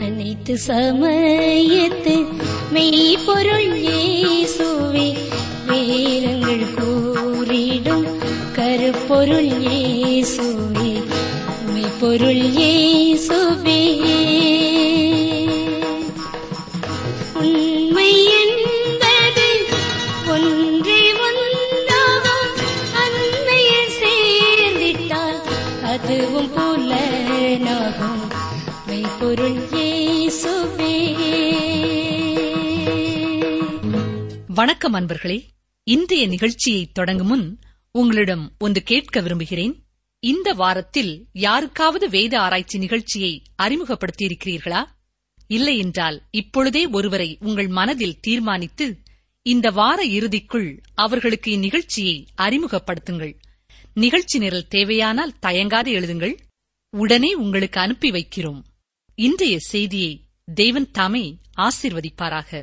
அனைத்து சமயத்து மெய்ப்பொருள் இயேசுவே வேதங்கள் கூறிடும் கருப்பொருள் இயேசுவே மெய்ப்பொருள் இயேசுவே உண்மை என்பது ஒன்றே ஒன்றாகும் அன்னையில் சேர்ந்திட்டால் அதுவும் புலனாகும் மெய்ப்பொருள் இயேசுவே வணக்கம் அன்பர்களே இன்றைய நிகழ்ச்சியை தொடங்கும் முன் உங்களிடம் ஒன்று கேட்க விரும்புகிறேன் இந்த வாரத்தில் யாருக்காவது வேத ஆராய்ச்சி நிகழ்ச்சியை அறிமுகப்படுத்தியிருக்கிறீர்களா இல்லை என்றால் இப்பொழுதே ஒருவரை உங்கள் மனதில் தீர்மானித்து இந்த வார இறுதிக்குள் அவர்களுக்கு இந்நிகழ்ச்சியை அறிமுகப்படுத்துங்கள் நிகழ்ச்சி நிரல் தேவையானால் தயங்காது எழுதுங்கள் உடனே உங்களுக்கு அனுப்பி வைக்கிறோம் இன்றைய செய்தியை தேவன் தாமே ஆசிர்வதிப்பாராக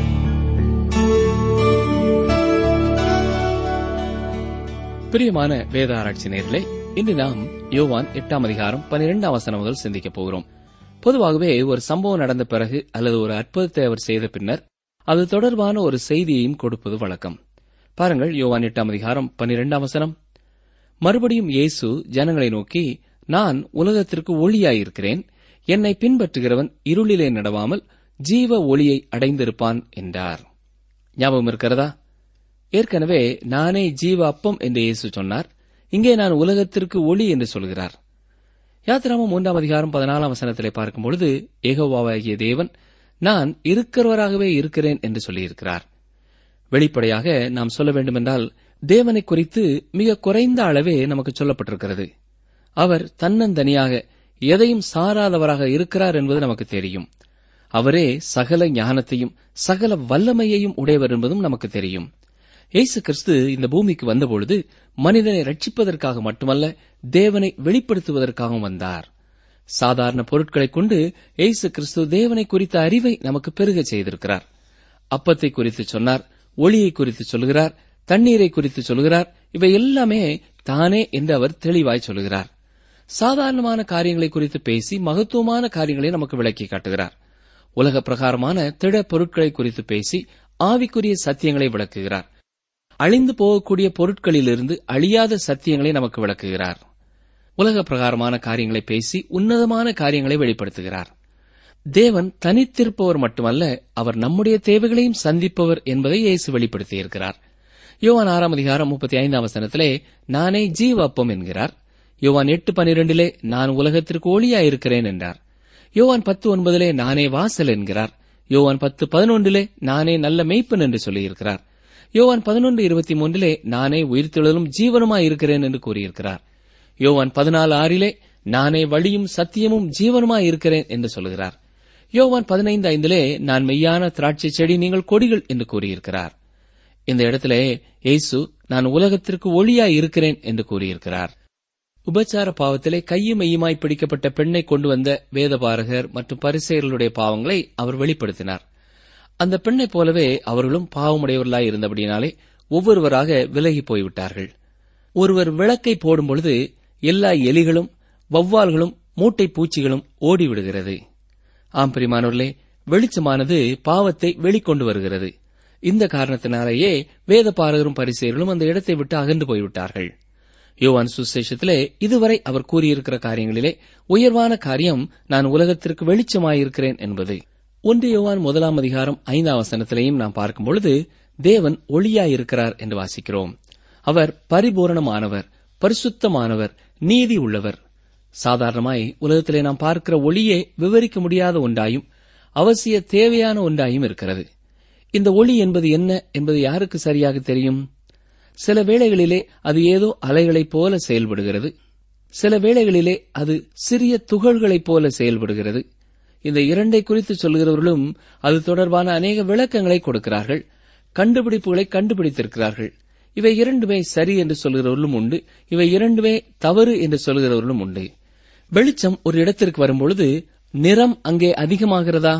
பிரியமான வேத ஆராய்ச்சி நேர்களே இன்று நாம் யோவான் எட்டாம் அதிகாரம் பனிரெண்டாம் வசனம் முதல் சிந்திக்கப் போகிறோம் பொதுவாகவே ஒரு சம்பவம் நடந்த பிறகு அல்லது ஒரு அற்புதத்தை அவர் செய்த பின்னர் அது தொடர்பான ஒரு செய்தியையும் கொடுப்பது வழக்கம் பாருங்கள் யோவான் எட்டாம் அதிகாரம் பனிரெண்டாம் வசனம் மறுபடியும் இயேசு ஜனங்களை நோக்கி நான் உலகத்திற்கு ஒளியாயிருக்கிறேன் என்னை பின்பற்றுகிறவன் இருளிலே நடவாமல் ஜீவ ஒளியை அடைந்திருப்பான் என்றார் ஞாபகம் இருக்கிறதா ஏற்கனவே நானே ஜீவ அப்பம் என்று இயேசு சொன்னார் இங்கே நான் உலகத்திற்கு ஒளி என்று சொல்கிறார் யாத்திராமம் மூன்றாம் அதிகாரம் பதினாலாம் வசனத்திலே பார்க்கும்பொழுது ஏகோவாவாகிய தேவன் நான் இருக்கிறவராகவே இருக்கிறேன் என்று சொல்லியிருக்கிறார் வெளிப்படையாக நாம் சொல்ல வேண்டுமென்றால் தேவனை குறித்து மிக குறைந்த அளவே நமக்கு சொல்லப்பட்டிருக்கிறது அவர் தன்னந்தனியாக எதையும் சாராதவராக இருக்கிறார் என்பது நமக்கு தெரியும் அவரே சகல ஞானத்தையும் சகல வல்லமையையும் உடையவர் என்பதும் நமக்கு தெரியும் இயேசு கிறிஸ்து இந்த பூமிக்கு வந்தபொழுது மனிதனை ரட்சிப்பதற்காக மட்டுமல்ல தேவனை வெளிப்படுத்துவதற்காகவும் வந்தார் சாதாரண பொருட்களைக் கொண்டு இயேசு கிறிஸ்து தேவனை குறித்த அறிவை நமக்கு பெருகச் செய்திருக்கிறார் அப்பத்தை குறித்து சொன்னார் ஒளியை குறித்து சொல்கிறார் தண்ணீரை குறித்து சொல்கிறார் இவை எல்லாமே தானே என்று அவர் தெளிவாய் சொல்கிறார் சாதாரணமான காரியங்களை குறித்து பேசி மகத்துவமான காரியங்களை நமக்கு விளக்கி காட்டுகிறார் உலக பிரகாரமான திட பொருட்களை குறித்து பேசி ஆவிக்குரிய சத்தியங்களை விளக்குகிறார் அழிந்து போகக்கூடிய பொருட்களிலிருந்து அழியாத சத்தியங்களை நமக்கு விளக்குகிறார் உலக பிரகாரமான காரியங்களை பேசி உன்னதமான காரியங்களை வெளிப்படுத்துகிறார் தேவன் தனித்திருப்பவர் மட்டுமல்ல அவர் நம்முடைய தேவைகளையும் சந்திப்பவர் என்பதை இயேசு வெளிப்படுத்தியிருக்கிறார் யோவான் ஆறாம் அதிகாரம் முப்பத்தி ஐந்தாம் வசனத்திலே நானே ஜீவ அப்பம் என்கிறார் யோவான் எட்டு பனிரெண்டிலே நான் உலகத்திற்கு ஒளியாயிருக்கிறேன் என்றார் யோவான் பத்து ஒன்பதிலே நானே வாசல் என்கிறார் யோவான் பத்து பதினொன்றிலே நானே நல்ல மெய்ப்பன் என்று சொல்லியிருக்கிறார் யோவான் பதினொன்று இருபத்தி மூன்றிலே நானே உயிர்த்தெழுதலும் ஜீவனுமாய் இருக்கிறேன் என்று கூறியிருக்கிறார் யோவான் பதினாலு ஆறிலே நானே வழியும் சத்தியமும் ஜீவனுமாய் இருக்கிறேன் என்று சொல்கிறார் யோவான் பதினைந்து ஐந்திலே நான் மெய்யான திராட்சை செடி நீங்கள் கொடிகள் என்று கூறியிருக்கிறார் இந்த இடத்திலே இயேசு நான் உலகத்திற்கு ஒளியாய் இருக்கிறேன் என்று கூறியிருக்கிறார் உபச்சார பாவத்திலே கையும் மெய்யுமாய் பிடிக்கப்பட்ட பெண்ணை கொண்டு வந்த வேதபாரகர் மற்றும் பரிசெயர்களுடைய பாவங்களை அவர் வெளிப்படுத்தினார் அந்த பெண்ணைப் போலவே அவர்களும் பாவமுடையவர்களாய் இருந்தபடியினாலே ஒவ்வொருவராக விலகி போய்விட்டார்கள் ஒருவர் விளக்கை போடும் பொழுது எல்லா எலிகளும் வௌவால்களும் மூட்டை பூச்சிகளும் ஓடிவிடுகிறது ஆம் பிரிமானவர்களே வெளிச்சமானது பாவத்தை வெளிக்கொண்டு வருகிறது இந்த காரணத்தினாலேயே வேத பாரகரும் பரிசெயர்களும் அந்த இடத்தை விட்டு அகன்று போய்விட்டார்கள் யோவான் சுசேஷத்திலே இதுவரை அவர் கூறியிருக்கிற காரியங்களிலே உயர்வான காரியம் நான் உலகத்திற்கு வெளிச்சமாயிருக்கிறேன் என்பது ஒன்று யோவான் முதலாம் அதிகாரம் ஐந்தாம் வசனத்திலேயும் நாம் பார்க்கும் பொழுது தேவன் ஒளியாயிருக்கிறார் என்று வாசிக்கிறோம் அவர் பரிபூரணமானவர் பரிசுத்தமானவர் நீதி உள்ளவர் சாதாரணமாய் உலகத்திலே நாம் பார்க்கிற ஒளியே விவரிக்க முடியாத ஒன்றாயும் அவசிய தேவையான ஒன்றாயும் இருக்கிறது இந்த ஒளி என்பது என்ன என்பது யாருக்கு சரியாக தெரியும் சில வேளைகளிலே அது ஏதோ அலைகளைப் போல செயல்படுகிறது சில வேளைகளிலே அது சிறிய துகள்களைப் போல செயல்படுகிறது இந்த இரண்டை குறித்து சொல்கிறவர்களும் அது தொடர்பான அநேக விளக்கங்களை கொடுக்கிறார்கள் கண்டுபிடிப்புகளை கண்டுபிடித்திருக்கிறார்கள் இவை இரண்டுமே சரி என்று சொல்கிறவர்களும் உண்டு இவை இரண்டுமே தவறு என்று சொல்கிறவர்களும் உண்டு வெளிச்சம் ஒரு இடத்திற்கு வரும்பொழுது நிறம் அங்கே அதிகமாகிறதா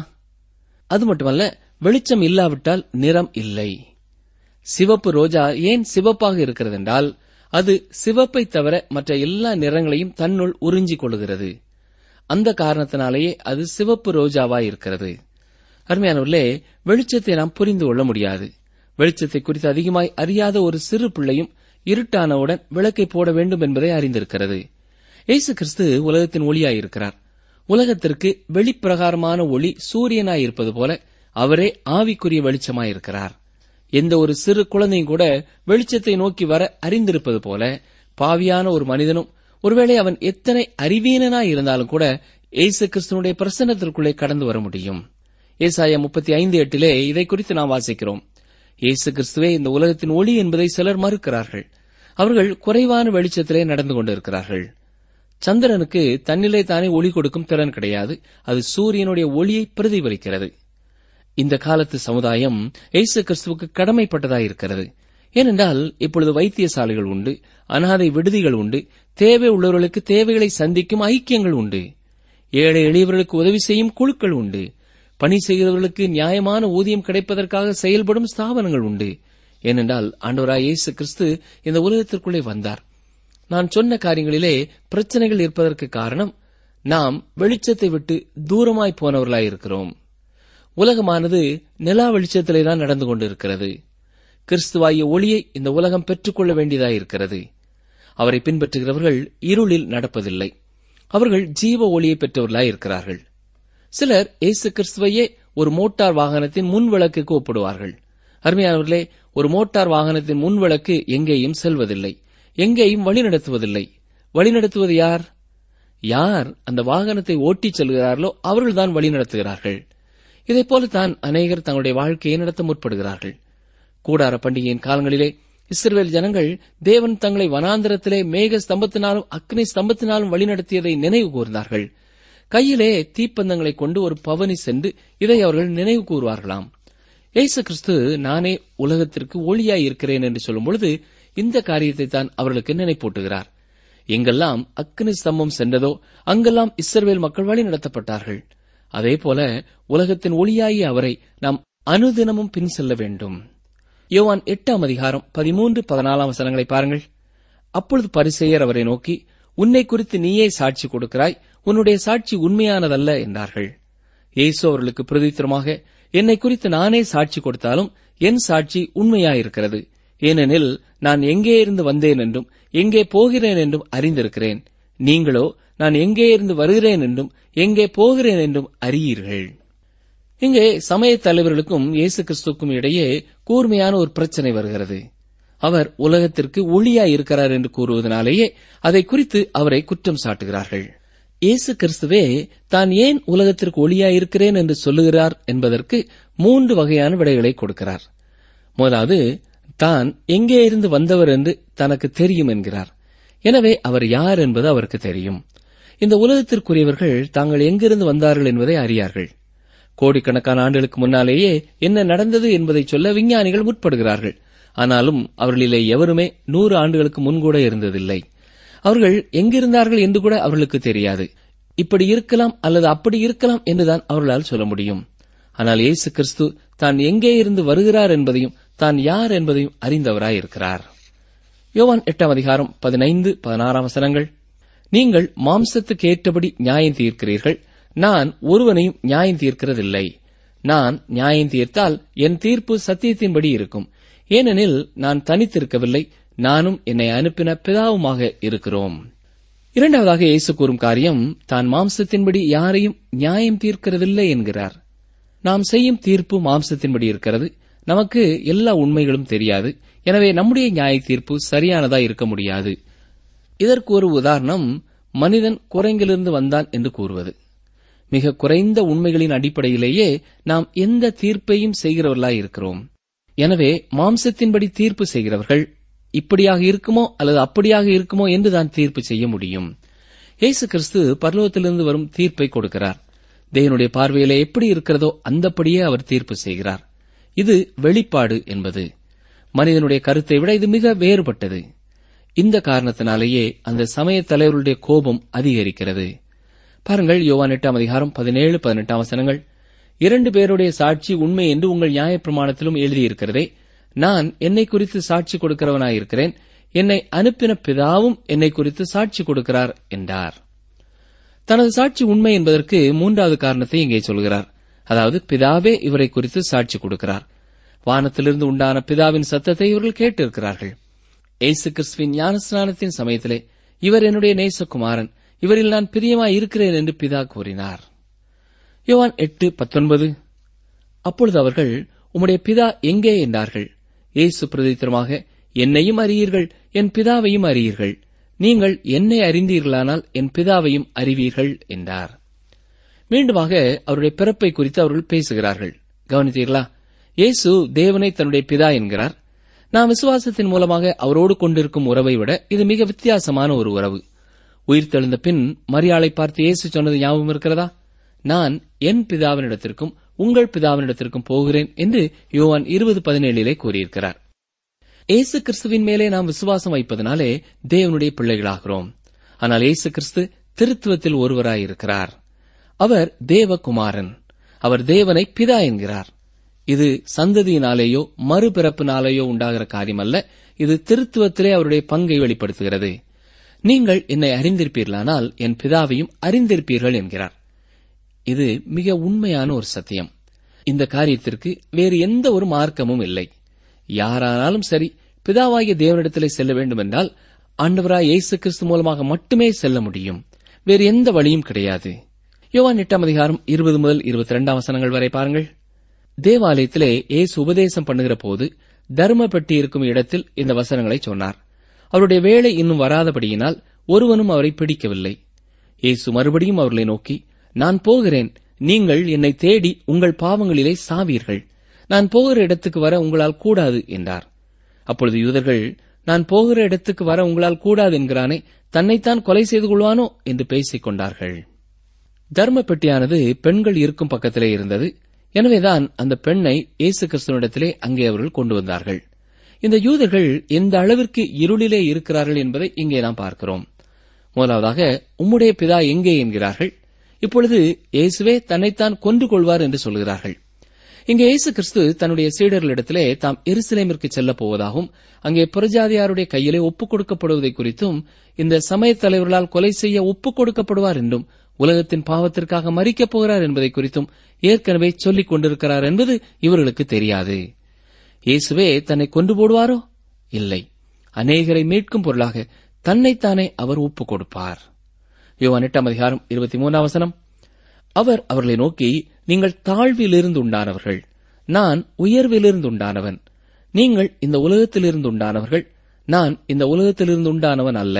அது மட்டுமல்ல வெளிச்சம் இல்லாவிட்டால் நிறம் இல்லை சிவப்பு ரோஜா ஏன் சிவப்பாக இருக்கிறதென்றால் அது சிவப்பை தவிர மற்ற எல்லா நிறங்களையும் தன்னுள் உறிஞ்சிக் கொள்கிறது அந்த காரணத்தினாலேயே அது சிவப்பு ரோஜாவாய் இருக்கிறது அருமையானவர்களே வெளிச்சத்தை நாம் புரிந்து கொள்ள முடியாது வெளிச்சத்தை குறித்து அதிகமாய் அறியாத ஒரு சிறு பிள்ளையும் இருட்டானவுடன் விளக்கை போட வேண்டும் என்பதை அறிந்திருக்கிறது இயேசு கிறிஸ்து உலகத்தின் ஒளியாயிருக்கிறார் உலகத்திற்கு வெளிப்பிரகாரமான ஒளி சூரியனாய் இருப்பது போல அவரே ஆவிக்குரிய வெளிச்சமாயிருக்கிறார் எந்த ஒரு சிறு குழந்தையும் கூட வெளிச்சத்தை நோக்கி வர அறிந்திருப்பது போல பாவியான ஒரு மனிதனும் ஒருவேளை அவன் எத்தனை அறிவீனனாய் இருந்தாலும் கூட இயேசு கிறிஸ்துவனுடைய பிரசன்னத்திற்குள்ளே கடந்து வர முடியும் ஏசாயா முப்பத்தி ஐந்து எட்டிலே இதை குறித்து நாம் வாசிக்கிறோம் இயேசு கிறிஸ்துவே இந்த உலகத்தின் ஒளி என்பதை சிலர் மறுக்கிறார்கள் அவர்கள் குறைவான வெளிச்சத்திலே நடந்து கொண்டிருக்கிறார்கள் சந்திரனுக்கு தன்னிலே தானே ஒளி கொடுக்கும் திறன் கிடையாது அது சூரியனுடைய ஒளியை பிரதிபலிக்கிறது இந்த காலத்து சமுதாயம் இயேசு கிறிஸ்துவுக்கு கடமைப்பட்டதாயிருக்கிறது ஏனென்றால் இப்பொழுது வைத்தியசாலைகள் உண்டு அனாதை விடுதிகள் உண்டு தேவை உள்ளவர்களுக்கு தேவைகளை சந்திக்கும் ஐக்கியங்கள் உண்டு ஏழை எளியவர்களுக்கு உதவி செய்யும் குழுக்கள் உண்டு பணி செய்கிறவர்களுக்கு நியாயமான ஊதியம் கிடைப்பதற்காக செயல்படும் ஸ்தாபனங்கள் உண்டு ஏனென்றால் ஆண்டவராய் இயேசு கிறிஸ்து இந்த உலகத்திற்குள்ளே வந்தார் நான் சொன்ன காரியங்களிலே பிரச்சனைகள் இருப்பதற்கு காரணம் நாம் வெளிச்சத்தை விட்டு தூரமாய் போனவர்களாயிருக்கிறோம் உலகமானது நிலா வெளிச்சத்திலே தான் நடந்து கொண்டிருக்கிறது கிறிஸ்துவாகிய ஒளியை இந்த உலகம் பெற்றுக்கொள்ள வேண்டியதாயிருக்கிறது அவரை பின்பற்றுகிறவர்கள் இருளில் நடப்பதில்லை அவர்கள் ஜீவ ஒளியை பெற்றவர்களாய் இருக்கிறார்கள் சிலர் இயேசு கிறிஸ்துவையே ஒரு மோட்டார் வாகனத்தின் முன் விளக்குக்கு ஒப்பிடுவார்கள் அருமையானவர்களே ஒரு மோட்டார் வாகனத்தின் முன் விளக்கு எங்கேயும் செல்வதில்லை எங்கேயும் வழிநடத்துவதில்லை வழிநடத்துவது யார் யார் அந்த வாகனத்தை ஓட்டிச் செல்கிறார்களோ அவர்கள்தான் வழிநடத்துகிறார்கள் இதைப் போலத்தான் அநேகர் தங்களுடைய வாழ்க்கையை நடத்த முற்படுகிறார்கள் கூடார பண்டிகையின் காலங்களிலே இஸ்ரவேல் ஜனங்கள் தேவன் தங்களை வனாந்திரத்திலே மேக ஸ்தம்பத்தினாலும் அக்னி ஸ்தம்பத்தினாலும் வழிநடத்தியதை நினைவு கூர்ந்தார்கள் கையிலே தீப்பந்தங்களை கொண்டு ஒரு பவனி சென்று இதை அவர்கள் நினைவு கூறுவார்களாம் இயேசு கிறிஸ்து நானே உலகத்திற்கு ஒளியாய் இருக்கிறேன் என்று சொல்லும் பொழுது இந்த காரியத்தை தான் அவர்களுக்கு நினைப்பூட்டுகிறார் எங்கெல்லாம் அக்னி ஸ்தம்பம் சென்றதோ அங்கெல்லாம் இஸ்ரவேல் மக்கள் வழி நடத்தப்பட்டார்கள் அதேபோல உலகத்தின் ஒளியாகிய அவரை நாம் அனுதினமும் பின் செல்ல வேண்டும் யோவான் எட்டாம் அதிகாரம் பதிமூன்று பதினாலாம் வசனங்களை பாருங்கள் அப்பொழுது பரிசெயர் அவரை நோக்கி உன்னை குறித்து நீயே சாட்சி கொடுக்கிறாய் உன்னுடைய சாட்சி உண்மையானதல்ல என்றார்கள் இயேசு அவர்களுக்கு பிரதித்திரமாக என்னை குறித்து நானே சாட்சி கொடுத்தாலும் என் சாட்சி உண்மையாயிருக்கிறது ஏனெனில் நான் எங்கே இருந்து வந்தேன் என்றும் எங்கே போகிறேன் என்றும் அறிந்திருக்கிறேன் நீங்களோ நான் எங்கே இருந்து வருகிறேன் என்றும் எங்கே போகிறேன் என்றும் அறியீர்கள் இங்கே சமய தலைவர்களுக்கும் இயேசு கிறிஸ்துக்கும் இடையே கூர்மையான ஒரு பிரச்சனை வருகிறது அவர் உலகத்திற்கு ஒளியாய் இருக்கிறார் என்று கூறுவதனாலேயே அதை குறித்து அவரை குற்றம் சாட்டுகிறார்கள் இயேசு கிறிஸ்துவே தான் ஏன் உலகத்திற்கு ஒளியாய் இருக்கிறேன் என்று சொல்லுகிறார் என்பதற்கு மூன்று வகையான விடைகளை கொடுக்கிறார் முதலாவது தான் எங்கே இருந்து வந்தவர் என்று தனக்கு தெரியும் என்கிறார் எனவே அவர் யார் என்பது அவருக்கு தெரியும் இந்த உலகத்திற்குரியவர்கள் தாங்கள் எங்கிருந்து வந்தார்கள் என்பதை அறியார்கள் கோடிக்கணக்கான ஆண்டுகளுக்கு முன்னாலேயே என்ன நடந்தது என்பதை சொல்ல விஞ்ஞானிகள் முற்படுகிறார்கள் ஆனாலும் அவர்களிலே எவருமே நூறு ஆண்டுகளுக்கு முன்கூட இருந்ததில்லை அவர்கள் எங்கிருந்தார்கள் என்று கூட அவர்களுக்கு தெரியாது இப்படி இருக்கலாம் அல்லது அப்படி இருக்கலாம் என்றுதான் அவர்களால் சொல்ல முடியும் ஆனால் இயேசு கிறிஸ்து தான் எங்கே இருந்து வருகிறார் என்பதையும் தான் யார் என்பதையும் அறிந்தவராயிருக்கிறார் யோவான் எட்டாம் அதிகாரம் பதினைந்து பதினாறாம் வசனங்கள் நீங்கள் மாம்சத்துக்கு ஏற்றபடி நியாயம் தீர்க்கிறீர்கள் நான் ஒருவனையும் நியாயம் தீர்க்கிறதில்லை நான் நியாயம் தீர்த்தால் என் தீர்ப்பு சத்தியத்தின்படி இருக்கும் ஏனெனில் நான் தனித்திருக்கவில்லை நானும் என்னை அனுப்பின பிதாவுமாக இருக்கிறோம் இரண்டாவதாக இயேசு கூறும் காரியம் தான் மாம்சத்தின்படி யாரையும் நியாயம் தீர்க்கிறதில்லை என்கிறார் நாம் செய்யும் தீர்ப்பு மாம்சத்தின்படி இருக்கிறது நமக்கு எல்லா உண்மைகளும் தெரியாது எனவே நம்முடைய நியாய தீர்ப்பு சரியானதா இருக்க முடியாது இதற்கு ஒரு உதாரணம் மனிதன் குரங்கிலிருந்து வந்தான் என்று கூறுவது மிக குறைந்த உண்மைகளின் அடிப்படையிலேயே நாம் எந்த தீர்ப்பையும் செய்கிறவர்களாய் இருக்கிறோம் எனவே மாம்சத்தின்படி தீர்ப்பு செய்கிறவர்கள் இப்படியாக இருக்குமோ அல்லது அப்படியாக இருக்குமோ என்றுதான் தீர்ப்பு செய்ய முடியும் இயேசு கிறிஸ்து பரலோகத்திலிருந்து வரும் தீர்ப்பை கொடுக்கிறார் தேவனுடைய பார்வையிலே எப்படி இருக்கிறதோ அந்தப்படியே அவர் தீர்ப்பு செய்கிறார் இது வெளிப்பாடு என்பது மனிதனுடைய கருத்தை விட இது மிக வேறுபட்டது இந்த காரணத்தினாலேயே அந்த சமய தலைவர்களுடைய கோபம் அதிகரிக்கிறது பாருங்கள் யோவான் எட்டாம் அதிகாரம் பதினேழு பதினெட்டாம் வசனங்கள் இரண்டு பேருடைய சாட்சி உண்மை என்று உங்கள் நியாயப்பிரமாணத்திலும் எழுதியிருக்கிறதே நான் என்னை குறித்து சாட்சி கொடுக்கிறவனாயிருக்கிறேன் என்னை அனுப்பின பிதாவும் என்னை குறித்து சாட்சி கொடுக்கிறார் என்றார் தனது சாட்சி உண்மை என்பதற்கு மூன்றாவது காரணத்தை இங்கே சொல்கிறார் அதாவது பிதாவே இவரை குறித்து சாட்சி கொடுக்கிறார் வானத்திலிருந்து உண்டான பிதாவின் சத்தத்தை இவர்கள் கேட்டிருக்கிறார்கள் இயேசு கிறிஸ்துவின் ஞானஸ்நானத்தின் சமயத்திலே இவர் என்னுடைய நேசகுமாரன் இவரில் நான் பிரியமாய் இருக்கிறேன் என்று பிதா கூறினார் யோவான் எட்டு பத்தொன்பது அப்பொழுது அவர்கள் உம்முடைய பிதா எங்கே என்றார்கள் இயேசு பிரதித்திரமாக என்னையும் அறியீர்கள் என் பிதாவையும் அறியீர்கள் நீங்கள் என்னை அறிந்தீர்களானால் என் பிதாவையும் அறிவீர்கள் என்றார் மீண்டுமாக அவருடைய பிறப்பை குறித்து அவர்கள் பேசுகிறார்கள் கவனித்தீர்களா இயேசு தேவனை தன்னுடைய பிதா என்கிறார் நாம் விசுவாசத்தின் மூலமாக அவரோடு கொண்டிருக்கும் உறவை விட இது மிக வித்தியாசமான ஒரு உறவு உயிர்த்தெழுந்த பின் மரியாளை பார்த்து இயேசு சொன்னது ஞாபகம் இருக்கிறதா நான் என் பிதாவினிடத்திற்கும் உங்கள் பிதாவினிடத்திற்கும் போகிறேன் என்று யோவான் இருபது பதினேழிலே கூறியிருக்கிறார் இயேசு கிறிஸ்துவின் மேலே நாம் விசுவாசம் வைப்பதனாலே தேவனுடைய பிள்ளைகளாகிறோம் ஆனால் இயேசு கிறிஸ்து திருத்துவத்தில் ஒருவராயிருக்கிறார் அவர் தேவகுமாரன் அவர் தேவனை பிதா என்கிறார் இது சந்ததியினாலேயோ மறுபிறப்பினாலேயோ உண்டாகிற காரியமல்ல இது திருத்துவத்திலே அவருடைய பங்கை வெளிப்படுத்துகிறது நீங்கள் என்னை அறிந்திருப்பீர்களானால் என் பிதாவையும் அறிந்திருப்பீர்கள் என்கிறார் இது மிக உண்மையான ஒரு சத்தியம் இந்த காரியத்திற்கு வேறு எந்த ஒரு மார்க்கமும் இல்லை யாரானாலும் சரி பிதாவாகிய தேவனிடத்திலே செல்ல வேண்டும் என்றால் ஆண்டவராய் இயேசு கிறிஸ்து மூலமாக மட்டுமே செல்ல முடியும் வேறு எந்த வழியும் கிடையாது யோவான் எட்டாம் அதிகாரம் இருபது முதல் இருபத்தி ரெண்டாம் வசனங்கள் வரை பாருங்கள் தேவாலயத்திலே இயேசு உபதேசம் பண்ணுகிற போது தர்ம பெட்டி இருக்கும் இடத்தில் இந்த வசனங்களை சொன்னார் அவருடைய வேலை இன்னும் வராதபடியினால் ஒருவனும் அவரை பிடிக்கவில்லை இயேசு மறுபடியும் அவர்களை நோக்கி நான் போகிறேன் நீங்கள் என்னை தேடி உங்கள் பாவங்களிலே சாவீர்கள் நான் போகிற இடத்துக்கு வர உங்களால் கூடாது என்றார் அப்பொழுது யூதர்கள் நான் போகிற இடத்துக்கு வர உங்களால் கூடாது என்கிறானே தன்னைத்தான் கொலை செய்து கொள்வானோ என்று பேசிக் கொண்டார்கள் தர்ம பெட்டியானது பெண்கள் இருக்கும் பக்கத்திலே இருந்தது எனவேதான் அந்த பெண்ணை இயேசு கிறிஸ்துவனிடத்திலே அங்கே அவர்கள் கொண்டு வந்தார்கள் இந்த யூதர்கள் எந்த அளவிற்கு இருளிலே இருக்கிறார்கள் என்பதை இங்கே நாம் பார்க்கிறோம் முதலாவதாக உம்முடைய பிதா எங்கே என்கிறார்கள் இப்பொழுது இயேசுவே தன்னைத்தான் கொன்று கொள்வார் என்று சொல்கிறார்கள் இங்கே இயேசு கிறிஸ்து தன்னுடைய சீடர்களிடத்திலே தாம் எருசலேமிற்கு செல்லப் போவதாகவும் அங்கே புறஜாதியாருடைய கையிலே ஒப்புக் கொடுக்கப்படுவதை குறித்தும் இந்த சமயத் தலைவர்களால் கொலை செய்ய ஒப்புக் கொடுக்கப்படுவார் என்றும் உலகத்தின் பாவத்திற்காக மறிக்கப் போகிறார் என்பதை குறித்தும் ஏற்கனவே சொல்லிக் கொண்டிருக்கிறார் என்பது இவர்களுக்கு தெரியாது இயேசுவே தன்னை கொண்டு போடுவாரோ இல்லை அநேகரை மீட்கும் பொருளாக தன்னைத்தானே அவர் ஒப்புக் கொடுப்பார் யோவான் எட்டாம் அதிகாரம் இருபத்தி மூணாம் வசனம் அவர் அவர்களை நோக்கி நீங்கள் தாழ்விலிருந்து உண்டானவர்கள் நான் உயர்விலிருந்து உண்டானவன் நீங்கள் இந்த உலகத்திலிருந்து உண்டானவர்கள் நான் இந்த உலகத்திலிருந்து உண்டானவன் அல்ல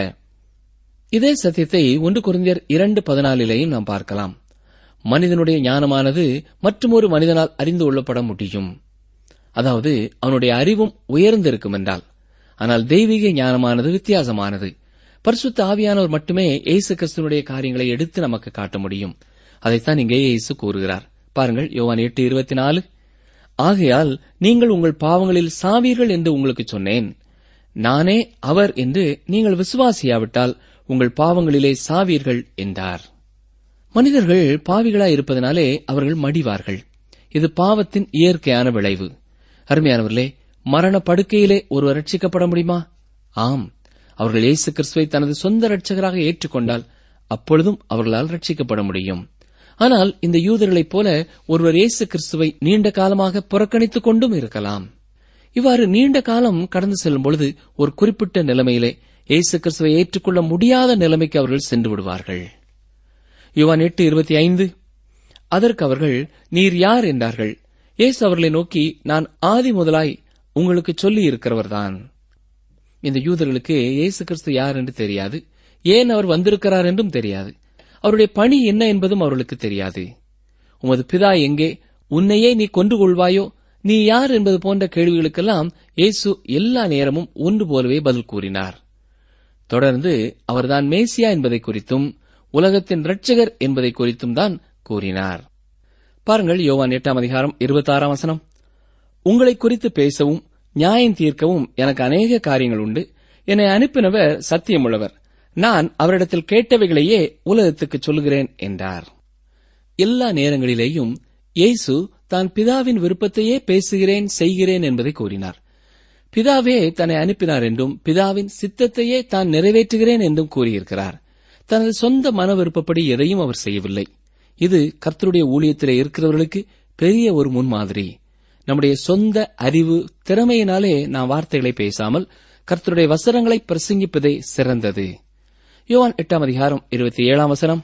இதே சத்தியத்தை ஒன்று குறைந்தர் இரண்டு பதினாலிலேயும் நாம் பார்க்கலாம் மனிதனுடைய ஞானமானது மற்றுமொரு மனிதனால் அறிந்து கொள்ளப்பட முடியும் அதாவது அவனுடைய அறிவும் உயர்ந்திருக்கும் என்றால் ஆனால் தெய்வீக ஞானமானது வித்தியாசமானது பரிசுத்த ஆவியானவர் மட்டுமே இயேசு கிறிஸ்துவனுடைய காரியங்களை எடுத்து நமக்கு காட்ட முடியும் அதைத்தான் இங்கே இயேசு கூறுகிறார் பாருங்கள் யோவான் எட்டு இருபத்தி நாலு ஆகையால் நீங்கள் உங்கள் பாவங்களில் சாவீர்கள் என்று உங்களுக்கு சொன்னேன் நானே அவர் என்று நீங்கள் விசுவாசியாவிட்டால் உங்கள் பாவங்களிலே சாவீர்கள் என்றார் மனிதர்கள் பாவிகளாய் இருப்பதனாலே அவர்கள் மடிவார்கள் இது பாவத்தின் இயற்கையான விளைவு அருமையானவர்களே மரண படுக்கையிலே ஒருவர் ரட்சிக்கப்பட முடியுமா ஆம் அவர்கள் இயேசு கிறிஸ்துவை தனது சொந்த ரட்சகராக ஏற்றுக்கொண்டால் அப்பொழுதும் அவர்களால் ரட்சிக்கப்பட முடியும் ஆனால் இந்த யூதர்களைப் போல ஒருவர் இயேசு கிறிஸ்துவை நீண்ட காலமாக புறக்கணித்துக் கொண்டும் இருக்கலாம் இவ்வாறு நீண்ட காலம் கடந்து செல்லும் பொழுது ஒரு குறிப்பிட்ட நிலைமையிலே இயேசு கிறிஸ்துவை ஏற்றுக்கொள்ள முடியாத நிலைமைக்கு அவர்கள் சென்று விடுவார்கள் யுவான் எட்டு இருபத்தி ஐந்து அதற்கு அவர்கள் நீர் யார் என்றார்கள் இயேசு அவர்களை நோக்கி நான் ஆதி முதலாய் உங்களுக்கு சொல்லி இருக்கிறவர்தான் இந்த யூதர்களுக்கு இயேசு கிறிஸ்து யார் என்று தெரியாது ஏன் அவர் வந்திருக்கிறார் என்றும் தெரியாது அவருடைய பணி என்ன என்பதும் அவர்களுக்கு தெரியாது உமது பிதா எங்கே உன்னையே நீ கொண்டு கொள்வாயோ நீ யார் என்பது போன்ற கேள்விகளுக்கெல்லாம் இயேசு எல்லா நேரமும் ஒன்று போலவே பதில் கூறினார் தொடர்ந்து அவர்தான் மேசியா என்பதை குறித்தும் உலகத்தின் இரட்சகர் என்பதை குறித்தும் தான் கூறினார் பாருங்கள் யோவான் எட்டாம் அதிகாரம் இருபத்தாறாம் வசனம் உங்களை குறித்து பேசவும் நியாயம் தீர்க்கவும் எனக்கு அநேக காரியங்கள் உண்டு என்னை அனுப்பினவர் சத்தியமுள்ளவர் நான் அவரிடத்தில் கேட்டவைகளையே உலகத்துக்கு சொல்கிறேன் என்றார் எல்லா நேரங்களிலேயும் இயேசு தான் பிதாவின் விருப்பத்தையே பேசுகிறேன் செய்கிறேன் என்பதை கூறினார் பிதாவே தன்னை அனுப்பினார் என்றும் பிதாவின் சித்தத்தையே தான் நிறைவேற்றுகிறேன் என்றும் கூறியிருக்கிறார் தனது சொந்த மன விருப்பப்படி எதையும் அவர் செய்யவில்லை இது கர்த்தருடைய ஊழியத்திலே இருக்கிறவர்களுக்கு பெரிய ஒரு முன்மாதிரி நம்முடைய சொந்த அறிவு திறமையினாலே நாம் வார்த்தைகளை பேசாமல் கர்த்தருடைய வசனங்களை பிரசங்கிப்பதே சிறந்தது யோவான் எட்டாம் அதிகாரம் இருபத்தி ஏழாம் வசனம்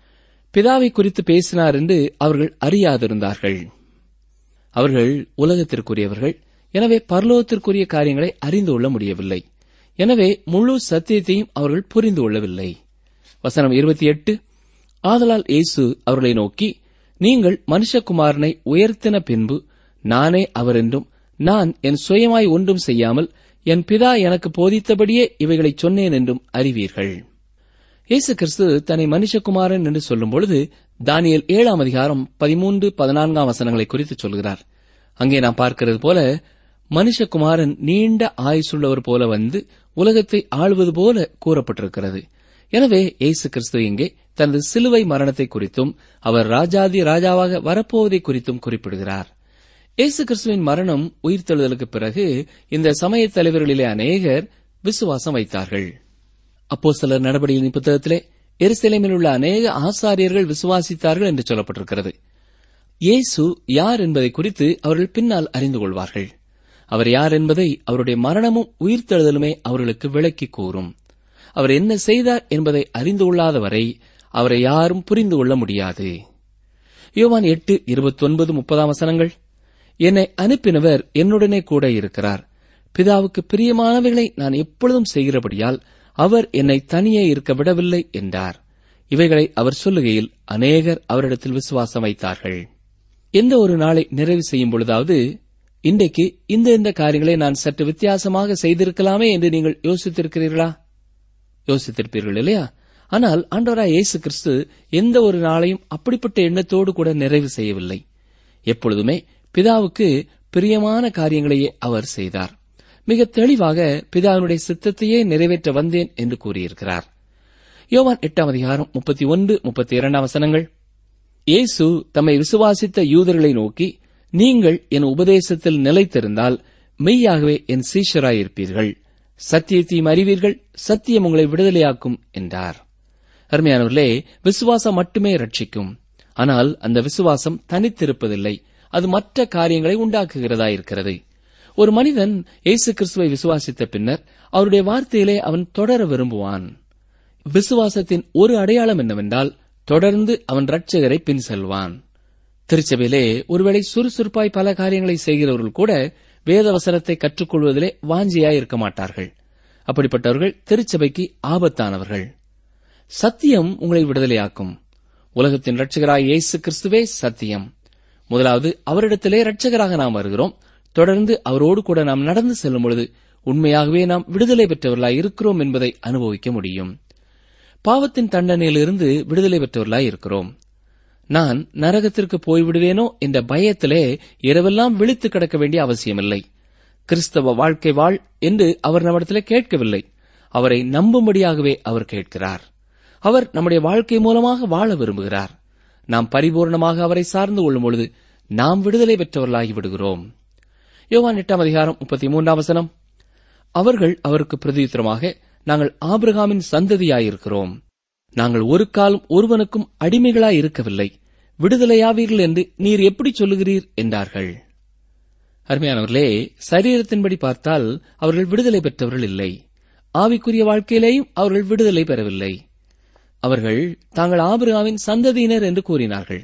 பிதாவை குறித்து பேசினார் என்று அவர்கள் அறியாதிருந்தார்கள் அவர்கள் உலகத்திற்குரியவர்கள் எனவே பரலோகத்திற்குரிய காரியங்களை அறிந்து கொள்ள முடியவில்லை எனவே முழு சத்தியத்தையும் அவர்கள் புரிந்து கொள்ளவில்லை வசனம் இருபத்தி எட்டு ஆதலால் இயேசு அவர்களை நோக்கி நீங்கள் மனுஷகுமாரனை உயர்த்தின பின்பு நானே அவர் என்றும் நான் என் சுயமாய் ஒன்றும் செய்யாமல் என் பிதா எனக்கு போதித்தபடியே இவைகளைச் சொன்னேன் என்றும் அறிவீர்கள் இயேசு கிறிஸ்து தன்னை மனுஷகுமாரன் என்று சொல்லும் பொழுது தானியல் ஏழாம் அதிகாரம் பதிமூன்று பதினான்காம் வசனங்களை குறித்து சொல்கிறார் அங்கே நாம் பார்க்கிறது போல மனுஷகுமாரன் நீண்ட ஆயுசுள்ளவர் போல வந்து உலகத்தை ஆளுவது போல கூறப்பட்டிருக்கிறது எனவே இயேசு கிறிஸ்து இங்கே தனது சிலுவை மரணத்தை குறித்தும் அவர் ராஜாதி ராஜாவாக வரப்போவதை குறித்தும் குறிப்பிடுகிறார் இயேசு கிறிஸ்துவின் மரணம் உயிர்த்தெழுதலுக்கு பிறகு இந்த சமய தலைவர்களிலே அநேகர் விசுவாசம் வைத்தார்கள் அப்போ சிலர் நடவடிக்கையின் புத்தகத்திலே எருசலேமில் உள்ள அநேக ஆசாரியர்கள் விசுவாசித்தார்கள் என்று சொல்லப்பட்டிருக்கிறது இயேசு யார் என்பதை குறித்து அவர்கள் பின்னால் அறிந்து கொள்வார்கள் அவர் யார் என்பதை அவருடைய மரணமும் உயிர்த்தெழுதலுமே அவர்களுக்கு விளக்கி கூறும் அவர் என்ன செய்தார் என்பதை அறிந்து கொள்ளாத வரை அவரை யாரும் புரிந்து கொள்ள முடியாது யோவான் எட்டு இருபத்தொன்பது முப்பதாம் வசனங்கள் என்னை அனுப்பினவர் என்னுடனே கூட இருக்கிறார் பிதாவுக்கு பிரியமானவைகளை நான் எப்பொழுதும் செய்கிறபடியால் அவர் என்னை தனியே இருக்க விடவில்லை என்றார் இவைகளை அவர் சொல்லுகையில் அநேகர் அவரிடத்தில் விசுவாசம் வைத்தார்கள் எந்த ஒரு நாளை நிறைவு செய்யும் பொழுதாவது இன்றைக்கு இந்த இந்த காரியங்களை நான் சற்று வித்தியாசமாக செய்திருக்கலாமே என்று நீங்கள் யோசித்திருக்கிறீர்களா யோசித்திருப்பீர்கள் இல்லையா ஆனால் ஆண்டவராய் இயேசு கிறிஸ்து எந்த ஒரு நாளையும் அப்படிப்பட்ட எண்ணத்தோடு கூட நிறைவு செய்யவில்லை எப்பொழுதுமே பிதாவுக்கு பிரியமான காரியங்களையே அவர் செய்தார் மிக தெளிவாக பிதாவினுடைய சித்தத்தையே நிறைவேற்ற வந்தேன் என்று கூறியிருக்கிறார் யோவான் எட்டாம் அதிகாரம் முப்பத்தி ஒன்று முப்பத்தி இரண்டாம் வசனங்கள் இயேசு தம்மை விசுவாசித்த யூதர்களை நோக்கி நீங்கள் என் உபதேசத்தில் நிலைத்திருந்தால் மெய்யாகவே என் சீஷராயிருப்பீர்கள் சத்தியத்தையும் அறிவீர்கள் சத்தியம் உங்களை விடுதலையாக்கும் என்றார் அருமையானவர்களே விசுவாசம் மட்டுமே ரட்சிக்கும் ஆனால் அந்த விசுவாசம் தனித்திருப்பதில்லை அது மற்ற காரியங்களை உண்டாக்குகிறதா இருக்கிறது ஒரு மனிதன் இயேசு கிறிஸ்துவை விசுவாசித்த பின்னர் அவருடைய வார்த்தையிலே அவன் தொடர விரும்புவான் விசுவாசத்தின் ஒரு அடையாளம் என்னவென்றால் தொடர்ந்து அவன் ரட்சகரை பின் செல்வான் திருச்சபையிலே ஒருவேளை சுறுசுறுப்பாய் பல காரியங்களை செய்கிறவர்கள் கூட வேத வசனத்தை கற்றுக்கொள்வதிலே வாஞ்சியாய் இருக்க மாட்டார்கள் அப்படிப்பட்டவர்கள் திருச்சபைக்கு ஆபத்தானவர்கள் சத்தியம் உங்களை விடுதலையாக்கும் உலகத்தின் ரட்சகராய் இயேசு கிறிஸ்துவே சத்தியம் முதலாவது அவரிடத்திலே ரட்சகராக நாம் வருகிறோம் தொடர்ந்து அவரோடு கூட நாம் நடந்து செல்லும் பொழுது உண்மையாகவே நாம் விடுதலை பெற்றவர்களாய் இருக்கிறோம் என்பதை அனுபவிக்க முடியும் பாவத்தின் தண்டனையிலிருந்து விடுதலை பெற்றவர்களாய் இருக்கிறோம் நான் நரகத்திற்கு போய்விடுவேனோ என்ற பயத்திலே இரவெல்லாம் விழித்து கிடக்க வேண்டிய அவசியமில்லை கிறிஸ்தவ வாழ்க்கை வாழ் என்று அவர் நம்மிடத்திலே கேட்கவில்லை அவரை நம்பும்படியாகவே அவர் கேட்கிறார் அவர் நம்முடைய வாழ்க்கை மூலமாக வாழ விரும்புகிறார் நாம் பரிபூர்ணமாக அவரை சார்ந்து கொள்ளும் பொழுது நாம் விடுதலை பெற்றவர்களாகி விடுகிறோம் யோவான் எட்டாம் அதிகாரம் முப்பத்தி மூன்றாம் வசனம் அவர்கள் அவருக்கு பிரதியுத்தரமாக நாங்கள் ஆபிரகாமின் சந்ததியாயிருக்கிறோம் நாங்கள் ஒரு காலம் ஒருவனுக்கும் அடிமைகளாய் இருக்கவில்லை விடுதலையாவீர்கள் என்று நீர் எப்படி சொல்லுகிறீர் என்றார்கள் அருமையானவர்களே சரீரத்தின்படி பார்த்தால் அவர்கள் விடுதலை பெற்றவர்கள் இல்லை ஆவிக்குரிய வாழ்க்கையிலேயும் அவர்கள் விடுதலை பெறவில்லை அவர்கள் தாங்கள் ஆபிரகாமின் சந்ததியினர் என்று கூறினார்கள்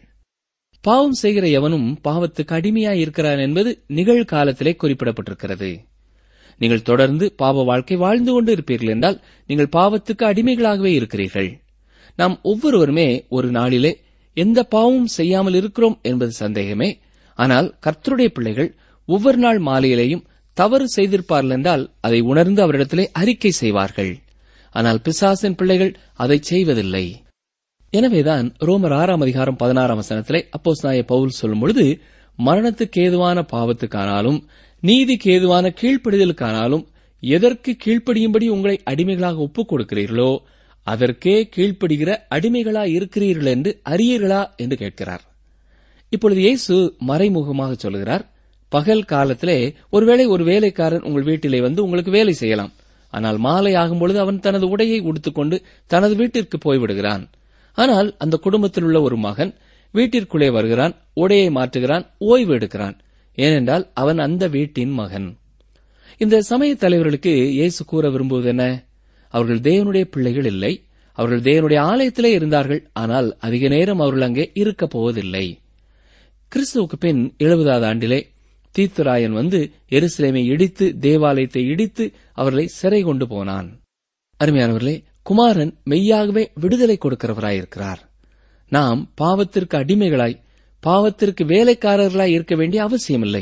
பாவம் செய்கிற எவனும் பாவத்துக்கு அடிமையாய் இருக்கிறான் என்பது நிகழ்காலத்திலே குறிப்பிடப்பட்டிருக்கிறது நீங்கள் தொடர்ந்து பாவ வாழ்க்கை வாழ்ந்து கொண்டு இருப்பீர்கள் என்றால் நீங்கள் பாவத்துக்கு அடிமைகளாகவே இருக்கிறீர்கள் நாம் ஒவ்வொருவருமே ஒரு நாளிலே எந்த பாவமும் செய்யாமல் இருக்கிறோம் என்பது சந்தேகமே ஆனால் கர்த்தருடைய பிள்ளைகள் ஒவ்வொரு நாள் மாலையிலேயும் தவறு செய்திருப்பார்கள் என்றால் அதை உணர்ந்து அவரிடத்திலே அறிக்கை செய்வார்கள் ஆனால் பிசாசின் பிள்ளைகள் அதை செய்வதில்லை எனவேதான் ரோமர் ஆறாம் அதிகாரம் பதினாறாம் வசனத்திலே அப்போஸ் நாய பவுல் சொல்லும் பொழுது மரணத்துக்கு ஏதுவான பாவத்துக்கானாலும் நீதிக்கு ஏதுவான கீழ்ப்படிதலுக்கானாலும் எதற்கு கீழ்ப்படியும்படி உங்களை அடிமைகளாக ஒப்புக் கொடுக்கிறீர்களோ அதற்கே கீழ்ப்படுகிற அடிமைகளா இருக்கிறீர்கள் என்று அறியீர்களா என்று கேட்கிறார் இப்பொழுது இயேசு மறைமுகமாக சொல்கிறார் பகல் காலத்திலே ஒருவேளை ஒரு வேலைக்காரன் உங்கள் வீட்டிலே வந்து உங்களுக்கு வேலை செய்யலாம் ஆனால் மாலை ஆகும் பொழுது அவன் தனது உடையை உடுத்துக்கொண்டு தனது வீட்டிற்கு போய்விடுகிறான் ஆனால் அந்த குடும்பத்தில் உள்ள ஒரு மகன் வீட்டிற்குள்ளே வருகிறான் உடையை மாற்றுகிறான் ஓய்வு எடுக்கிறான் ஏனென்றால் அவன் அந்த வீட்டின் மகன் இந்த சமய தலைவர்களுக்கு இயேசு கூற விரும்புவது என்ன அவர்கள் தேவனுடைய பிள்ளைகள் இல்லை அவர்கள் தேவனுடைய ஆலயத்திலே இருந்தார்கள் ஆனால் அதிக நேரம் அவர்கள் அங்கே இருக்கப் போவதில்லை கிறிஸ்துவுக்கு பின் எழுபதாவது ஆண்டிலே தீத்துராயன் வந்து எருசலேமை இடித்து தேவாலயத்தை இடித்து அவர்களை சிறை கொண்டு போனான் அருமையானவர்களே குமாரன் மெய்யாகவே விடுதலை கொடுக்கிறவராயிருக்கிறார் நாம் பாவத்திற்கு அடிமைகளாய் பாவத்திற்கு வேலைக்காரர்களாய் இருக்க வேண்டிய அவசியமில்லை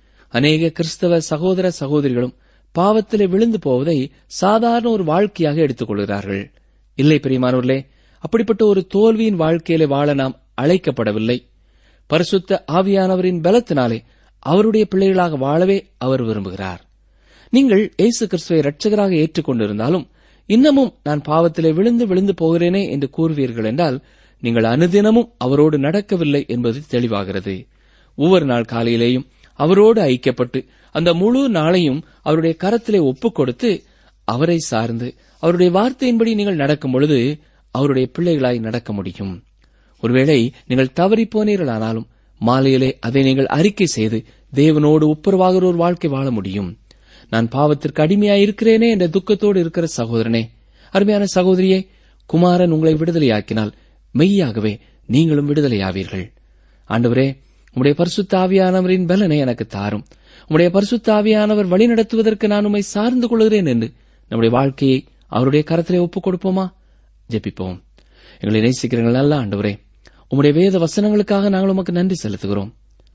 அநேக கிறிஸ்தவ சகோதர சகோதரிகளும் பாவத்திலே விழுந்து போவதை சாதாரண ஒரு வாழ்க்கையாக எடுத்துக் கொள்கிறார்கள் இல்லை பிரியமானவர்களே அப்படிப்பட்ட ஒரு தோல்வியின் வாழ்க்கையிலே வாழ நாம் அழைக்கப்படவில்லை பரிசுத்த ஆவியானவரின் பலத்தினாலே அவருடைய பிள்ளைகளாக வாழவே அவர் விரும்புகிறார் நீங்கள் இயேசு கிறிஸ்துவை இரட்சகராக ஏற்றுக்கொண்டிருந்தாலும் இன்னமும் நான் பாவத்திலே விழுந்து விழுந்து போகிறேனே என்று கூறுவீர்கள் என்றால் நீங்கள் அனுதினமும் அவரோடு நடக்கவில்லை என்பது தெளிவாகிறது ஒவ்வொரு நாள் காலையிலேயும் அவரோடு ஐக்கியப்பட்டு அந்த முழு நாளையும் அவருடைய கரத்திலே ஒப்புக் கொடுத்து அவரை சார்ந்து அவருடைய வார்த்தையின்படி நீங்கள் நடக்கும் பொழுது அவருடைய பிள்ளைகளாய் நடக்க முடியும் ஒருவேளை நீங்கள் தவறிப் போனீர்களானாலும் மாலையிலே அதை நீங்கள் அறிக்கை செய்து தேவனோடு ஒப்புரவாகிற ஒரு வாழ்க்கை வாழ முடியும் நான் பாவத்திற்கு அடிமையாயிருக்கிறேனே என்ற துக்கத்தோடு இருக்கிற சகோதரனே அருமையான சகோதரியே குமாரன் உங்களை விடுதலையாக்கினால் மெய்யாகவே நீங்களும் விடுதலையாவீர்கள் ஆண்டவரே உம்முடைய பரிசுத்த ஆவியானவரின் பலனை எனக்கு தாரும் உம்முடைய பரிசுத்த ஆவியானவர் வழிநடத்துவதற்கு நான் உம்மை சார்ந்து கொள்கிறேன் என்று நம்முடைய வாழ்க்கையை அவருடைய கரத்திலே ஒப்புக் கொடுப்போமா ஜெபிப்போம் எங்களை நேசிக்கிறீர்கள் நல்ல ஆண்டவரே உம்முடைய வேத வசனங்களுக்காக நாங்கள் உமக்கு நன்றி செலுத்துகிறோம்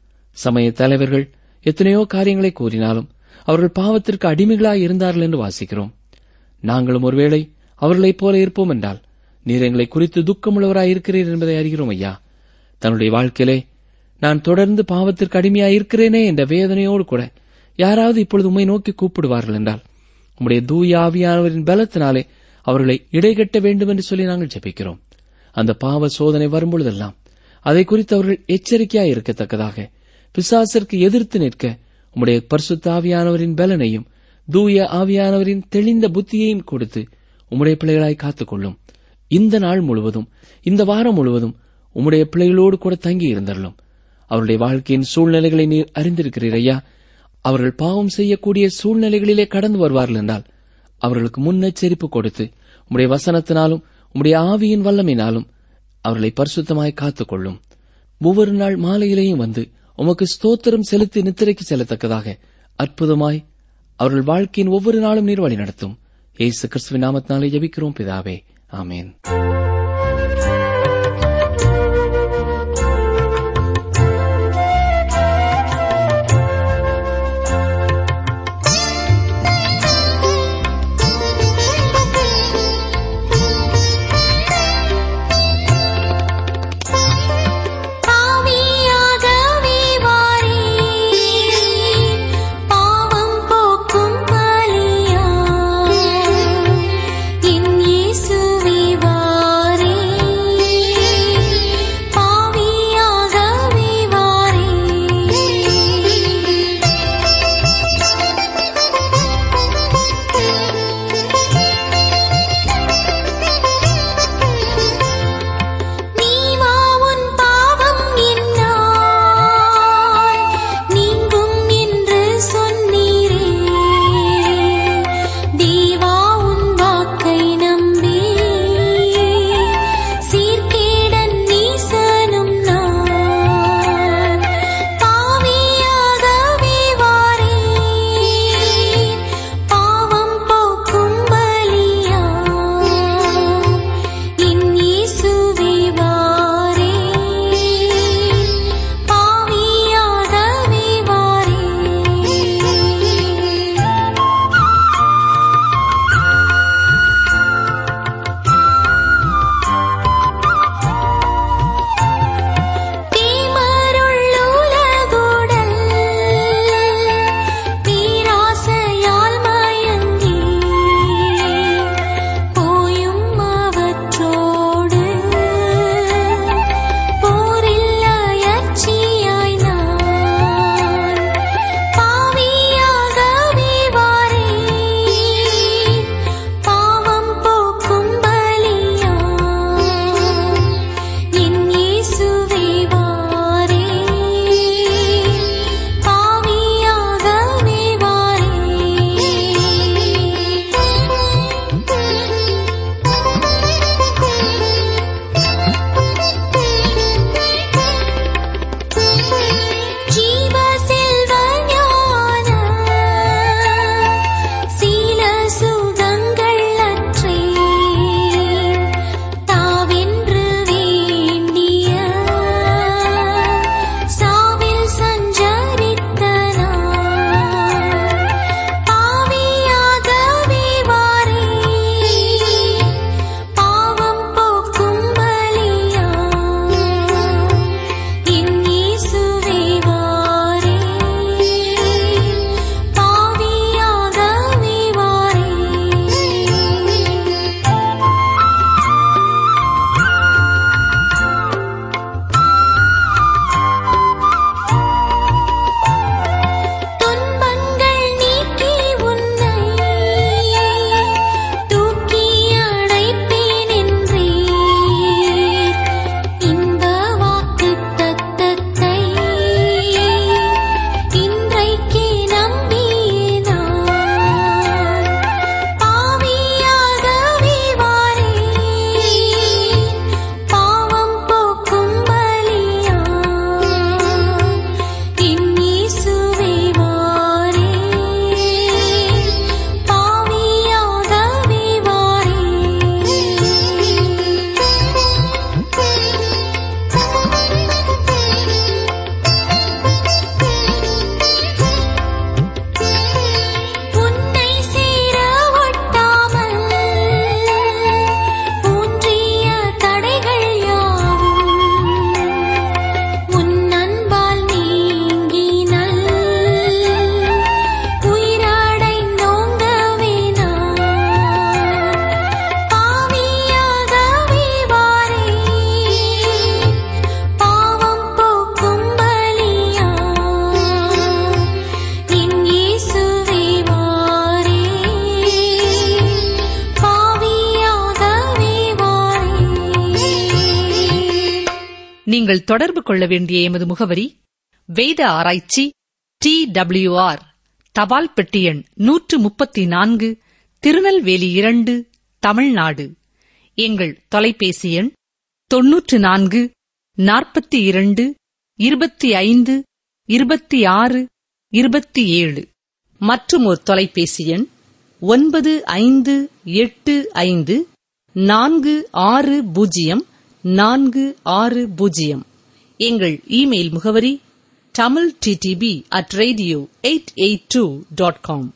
சமய தலைவர்கள் எத்தனையோ காரியங்களை கூறினாலும் அவர்கள் பாவத்திற்கு அடிமைகளாய் இருந்தார்கள் என்று வாசிக்கிறோம் நாங்களும் ஒருவேளை அவர்களைப் போல இருப்போம் என்றால் நீர் எங்களை குறித்து துக்கமுள்ளவராய் இருக்கிறீர் என்பதை அறிகிறோம் ஐயா தன்னுடைய வாழ்க்கையிலே நான் தொடர்ந்து பாவத்திற்கு அடிமையாய் இருக்கிறேனே என்ற வேதனையோடு கூட யாராவது இப்பொழுது உம்மை நோக்கி கூப்பிடுவார்கள் என்றால் உம்முடைய தூய ஆவியானவரின் பலத்தினாலே அவர்களை இடைகட்ட வேண்டும் என்று சொல்லி நாங்கள் ஜெபிக்கிறோம் அந்த பாவ சோதனை வரும்பொழுதெல்லாம் அதை குறித்து அவர்கள் எச்சரிக்கையாய் இருக்கத்தக்கதாக பிசாசிற்கு எதிர்த்து நிற்க உம்முடைய பரிசுத்த ஆவியானவரின் பலனையும் தூய ஆவியானவரின் தெளிந்த புத்தியையும் கொடுத்து உம்முடைய பிள்ளைகளாய் காத்துக்கொள்ளும் இந்த நாள் முழுவதும் இந்த வாரம் முழுவதும் உம்முடைய பிள்ளைகளோடு கூட தங்கி இருந்தரலும் அவருடைய வாழ்க்கையின் சூழ்நிலைகளை நீர் அறிந்திருக்கிறீர் ஐயா அவர்கள் பாவம் செய்யக்கூடிய சூழ்நிலைகளிலே கடந்து வருவார்கள் என்றால் அவர்களுக்கு முன்னெச்சரிப்பு கொடுத்து உம்முடைய வசனத்தினாலும் உம்முடைய ஆவியின் வல்லமையினாலும் அவர்களை பரிசுத்தமாய் காத்துக்கொள்ளும் ஒவ்வொரு நாள் மாலையிலேயும் வந்து உமக்கு ஸ்தோத்திரம் செலுத்தி நித்திரைக்கு செல்லத்தக்கதாக அற்புதமாய் அவர்கள் வாழ்க்கையின் ஒவ்வொரு நாளும் நீர் வழி நடத்தும் ஏசு கிறிஸ்துவின் நாமத்தினாலே ஜெபிக்கிறோம் பிதாவே ஆமேன் பாவியாகவே வாரீர் பாவம் போக்கும் பலியா என் இயேசுவே வாரும் நீங்கள் தொடர்பு கொள்ள வேண்டிய எமது முகவரி வேத ஆராய்ச்சி டி ஆர் தபால் பெட்டி எண் நூற்று முப்பத்தி நான்கு திருநெல்வேலி இரண்டு தமிழ்நாடு எங்கள் தொலைபேசி எண் தொன்னூற்று நான்கு நாற்பத்தி இரண்டு இருபத்தி ஐந்து இருபத்தி ஆறு இருபத்தி ஏழு மற்றும் ஒரு தொலைபேசி எண் ஒன்பது ஐந்து எட்டு ஐந்து நான்கு ஆறு பூஜ்ஜியம் நான்கு ஆறு பூஜ்ஜியம் எங்கள் இமெயில் முகவரி Tamil DTP at radio eight eight two dot com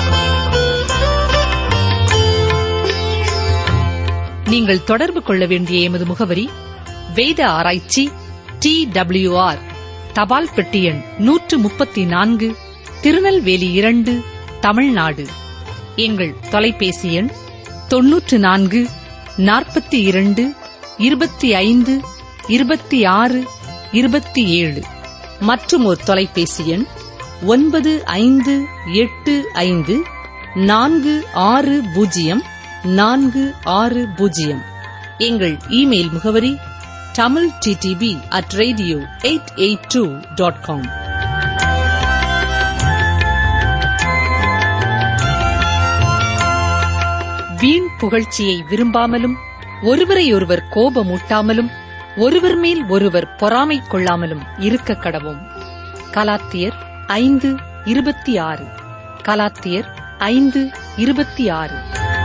நீங்கள் தொடர்பு கொள்ள வேண்டிய எமது முகவரி வேத ஆராய்ச்சி டி ஆர் தபால் பெட்டி எண் நூற்று முப்பத்தி நான்கு திருநெல்வேலி இரண்டு தமிழ்நாடு எங்கள் தொலைபேசி எண் தொன்னூற்று நான்கு நாற்பத்தி இரண்டு இருபத்தி ஐந்து இருபத்தி ஆறு இருபத்தி ஏழு மற்றும் ஒரு தொலைபேசி எண் ஒன்பது ஐந்து எட்டு ஐந்து நான்கு ஆறு பூஜ்ஜியம் நான்கு ஆறு பூஜ்ஜியம் எங்கள் இமெயில் முகவரி Tamil DTP at radio eight eight two dot com வீண் புகழ்ச்சியை விரும்பாமலும் ஒருவரையொருவர் கோபமூட்டாமலும் ஒருவர் மேல் ஒருவர் பொறாமை கொள்ளாமலும் இருக்க கடவோம் கலாத்தியர் ஐந்து இருபத்தி ஆறு கலாத்தியர் ஐந்து இருபத்தி ஆறு